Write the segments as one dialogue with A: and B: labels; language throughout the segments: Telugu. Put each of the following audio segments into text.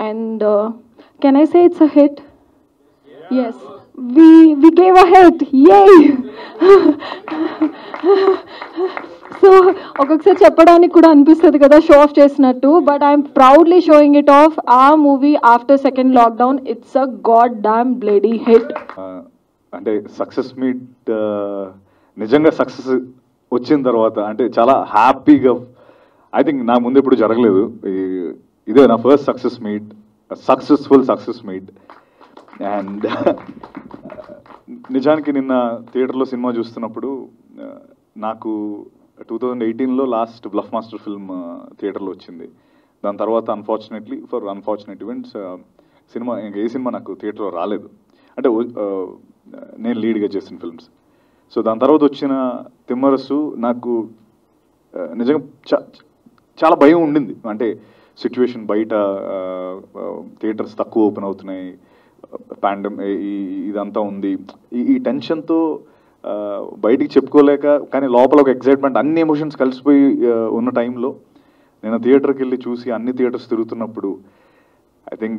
A: and uh, can I say it's a hit? Yes, we we gave a hit. Yay! So ఒక్కొక్కసారి చెప్పడానికి కూడా అనిపిస్తుంది కదా షో ఆఫ్ చేసినట్టు but I'm proudly showing it off ఆ movie after second lockdown it's a god damn bloody hit
B: ఆ, అంటే సక్సెస్ మీట్ నిజంగా సక్సెస్ వచ్చిన తర్వాత అంటే చాలా హ్యాపీగా ఐ థింక్ నా ముందు ఎప్పుడు జరగలేదు ఈ- ఇదే నా first success meet successful success meet and నిజానికి నిన్న థియేటర్లో సినిమా చూస్తున్నప్పుడు ఆ, నాకు టూ థౌజండ్ ఎయిటీన్లో లాస్ట్ బ్లఫ్ మాస్టర్ ఫిల్మ్ థియేటర్లో వచ్చింది దాని తర్వాత అన్ఫార్చునేట్లీ ఫర్ అన్ఫార్చునేట్ ఈవెంట్స్ సినిమా ఇంకా ఏ సినిమా నాకు థియేటర్లో రాలేదు అంటే ఓ- ఆ, నేను లీడ్గా చేసిన ఫిల్మ్స్ సో దాని తర్వాత వచ్చిన తిమ్మరసు నాకు ఆ, నిజంగా చా- చాలా భయం ఉండింది అంటే సిచ్యువేషన్ బయట థియేటర్స్ తక్కువ ఓపెన్ అవుతున్నాయి పాండమ్ ఇదంతా ఉంది ఈ ఈ టెన్షన్తో బయటికి చెప్పుకోలేక కానీ లోపల ఒక ఎగ్జైట్మెంట్ అన్ని ఎమోషన్స్ కలిసిపోయి ఆ, ఉన్న టైంలో నేను థియేటర్కి వెళ్ళి చూసి అన్ని థియేటర్స్ తిరుగుతున్నప్పుడు ఐ థింక్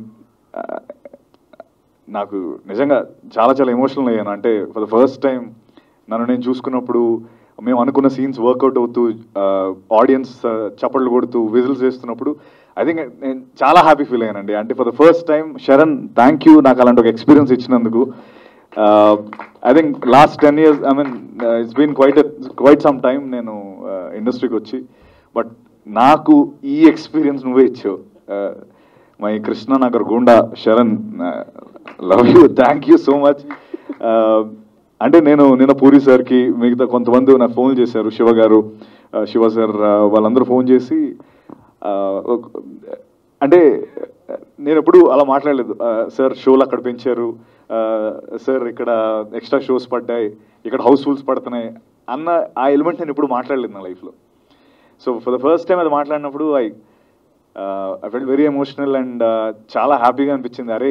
B: నాకు నిజంగా చాలా చాలా ఎమోషనల్ అయ్యాను అంటే ఫర్ ద ఫస్ట్ టైం నన్ను నేను చూసుకున్నప్పుడు మేము అనుకున్న సీన్స్ వర్కౌట్ అవుతూ ఆడియన్స్ చప్పట్లు కొడుతూ విజిల్స్ వేస్తున్నప్పుడు ఐ థింక్ నేను చాలా హ్యాపీ ఫీల్ అయ్యానండి అంటే for the first time Sharan thank you నాకు అలాంటి ఒక ఎక్స్పీరియన్స్ ఇచ్చినందుకు I think last ten years I mean it's been quite quite some time నేను ఇండస్ట్రీకి వచ్చి బట్ నాకు ఈ ఎక్స్పీరియన్స్ నువ్వే ఇచ్చావు మై కృష్ణనగర్ గుండా Sharan love you thank you so much అంటే నేను నిన్న పూరి సార్కి మిగతా కొంతమంది నాకు ఫోన్ చేశారు శివ గారు ఆ, శివ సార్ ఆ, వాళ్ళందరూ ఫోన్ చేసి ఆ, ఒక- అంటే నేను ఎప్పుడు అలా మాట్లాడలేదు ఆ, సార్ షోలు అక్కడ పెంచారు ఆ, సార్ ఇక్కడ ఎక్స్ట్రా షోస్ పడ్డాయి ఇక్కడ హౌస్ఫుల్స్ పడుతున్నాయి అన్న ఆ ఎలిమెంట్ నేను ఎప్పుడు మాట్లాడలేదు నా లైఫ్లో so for the first time అది మాట్లాడినప్పుడు I I fell very emotional and చాలా హ్యాపీగా అనిపించింది అరే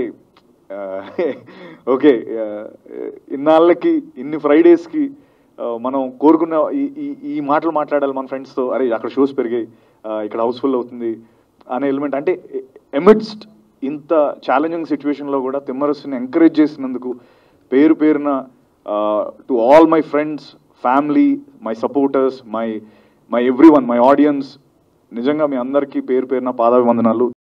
B: ఓకే ఇన్నాళ్ళకి ఇన్ని ఫ్రైడేస్కి మనం కోరుకున్న ఈ ఈ- ఈ మాటలు మాట్లాడాలి మన ఫ్రెండ్స్తో అరే అక్కడ షోస్ పెరిగాయి uh, ఇక్కడ హౌస్ఫుల్ అవుతుంది అనే ఎలిమెంట్ అంటే ఎమిడ్స్ట్ ఇంత ఛాలెంజింగ్ సిచ్యువేషన్లో కూడా తిమ్మరస్సుని ఎంకరేజ్ చేసినందుకు పేరు పేరున to all my friends family my supporters my my everyone my audience నిజంగా మీ అందరికీ పేరు పేరున పాదాభివందనాలు